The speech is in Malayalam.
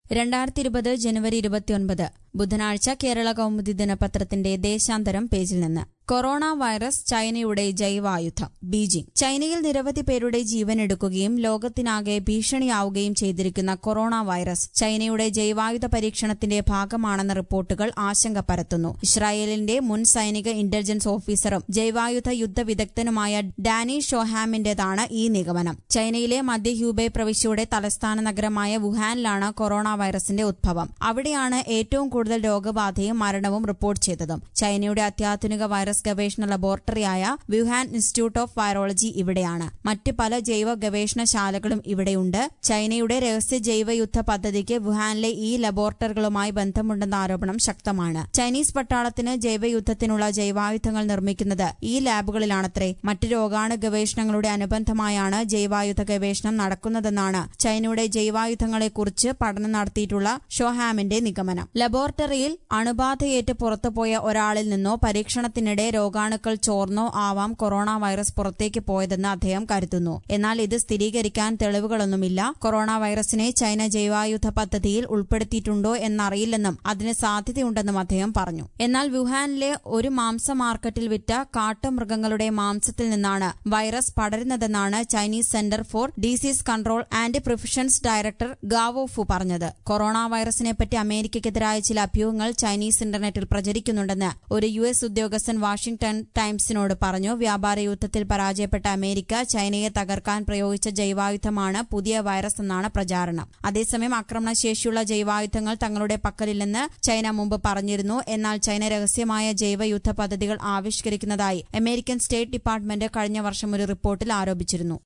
രണ്ടായിരത്തി ഇരുപത് ജനുവരി ഇരുപത്തിയൊൻപത് ബുധനാഴ്ച കേരള കൗമുദി ദിനപത്രത്തിന്റെ ദേശാന്തരം പേജിൽ നിന്ന് കൊറോണ വൈറസ് ചൈനയുടെ ജൈവായുധം ബീജിംഗ് ചൈനയിൽ നിരവധി പേരുടെ ജീവൻ എടുക്കുകയും ലോകത്തിനാകെ ഭീഷണിയാവുകയും ചെയ്തിരിക്കുന്ന കൊറോണ വൈറസ് ചൈനയുടെ ജൈവായുധ പരീക്ഷണത്തിന്റെ ഭാഗമാണെന്ന റിപ്പോർട്ടുകൾ ആശങ്ക പരത്തുന്നു ഇസ്രായേലിന്റെ മുൻ സൈനിക ഇന്റലിജൻസ് ഓഫീസറും ജൈവായുധ യുദ്ധ വിദഗ്ധനുമായ ഡാനി ഷോഹാമിന്റേതാണ് ഈ നിഗമനം ചൈനയിലെ മധ്യ ഹ്യൂബെ പ്രവിശ്യയുടെ തലസ്ഥാന നഗരമായ വുഹാനിലാണ് കൊറോണ വൈറസിന്റെ ഉദ്ഭവം അവിടെയാണ് ഏറ്റവും കൂടുതൽ രോഗബാധയും മരണവും റിപ്പോർട്ട് ചെയ്തതും ചൈനയുടെ അത്യാധുനിക വൈറസ് ഗവേഷണ ലബോറട്ടറിയായ വ്യൂഹാൻ ഇൻസ്റ്റിറ്റ്യൂട്ട് ഓഫ് വൈറോളജി ഇവിടെയാണ് മറ്റ് പല ജൈവ ഗവേഷണശാലകളും ഇവിടെയുണ്ട് ചൈനയുടെ രഹസ്യ ജൈവയുദ്ധ പദ്ധതിക്ക് വുഹാനിലെ ഈ ലബോറട്ടറികളുമായി ബന്ധമുണ്ടെന്ന ആരോപണം ശക്തമാണ് ചൈനീസ് പട്ടാളത്തിന് ജൈവയുദ്ധത്തിനുള്ള ജൈവായുധങ്ങൾ നിർമ്മിക്കുന്നത് ഈ ലാബുകളിലാണത്രേ മറ്റ് രോഗാണു ഗവേഷണങ്ങളുടെ അനുബന്ധമായാണ് ജൈവായുധ ഗവേഷണം നടക്കുന്നതെന്നാണ് ചൈനയുടെ ജൈവായുധങ്ങളെക്കുറിച്ച് പഠനം നടത്തിയിട്ടുള്ള ഷോഹാമിന്റെ നിഗമനം ലബോറട്ടറിയിൽ അണുബാധയേറ്റ് പുറത്തുപോയ ഒരാളിൽ നിന്നോ പരീക്ഷണത്തിനിടെ രോഗാണുക്കൾ ചോർന്നോ ആവാം കൊറോണ വൈറസ് പുറത്തേക്ക് പോയതെന്ന് അദ്ദേഹം കരുതുന്നു എന്നാൽ ഇത് സ്ഥിരീകരിക്കാൻ തെളിവുകളൊന്നുമില്ല കൊറോണ വൈറസിനെ ചൈന ജൈവായുധ പദ്ധതിയിൽ ഉൾപ്പെടുത്തിയിട്ടുണ്ടോ എന്നറിയില്ലെന്നും അതിന് സാധ്യതയുണ്ടെന്നും അദ്ദേഹം പറഞ്ഞു എന്നാൽ വുഹാനിലെ ഒരു മാംസ മാർക്കറ്റിൽ വിറ്റ കാട്ടുമൃഗങ്ങളുടെ മാംസത്തിൽ നിന്നാണ് വൈറസ് പടരുന്നതെന്നാണ് Chinese centre for disease control and prevention director Gao Fu പറഞ്ഞത് കൊറോണ വൈറസിനെപ്പറ്റി അമേരിക്കയ്ക്കെതിരായ ചില അഭ്യൂഹങ്ങൾ ചൈനീസ് ഇന്റർനെറ്റിൽ പ്രചരിക്കുന്നുണ്ടെന്ന് ഒരു യു എസ് ഉദ്യോഗസ്ഥൻ വാഷിംഗ്ടൺ ടൈംസിനോട് പറഞ്ഞു വ്യാപാര യുദ്ധത്തിൽ പരാജയപ്പെട്ട അമേരിക്ക ചൈനയെ തകർക്കാൻ പ്രയോഗിച്ച ജൈവായുധമാണ് പുതിയ വൈറസ് എന്നാണ് പ്രചാരണം അതേസമയം ആക്രമണശേഷിയുള്ള ജൈവായുധങ്ങൾ തങ്ങളുടെ പക്കലില്ലെന്ന് ചൈന മുമ്പ് പറഞ്ഞിരുന്നു എന്നാൽ ചൈന രഹസ്യമായ ജൈവയുദ്ധ പദ്ധതികൾ ആവിഷ്കരിക്കുന്നതായി അമേരിക്കൻ സ്റ്റേറ്റ് ഡിപ്പാർട്ട്മെന്റ് കഴിഞ്ഞ വർഷം ഒരു റിപ്പോർട്ടിൽ ആരോപിച്ചിരുന്നു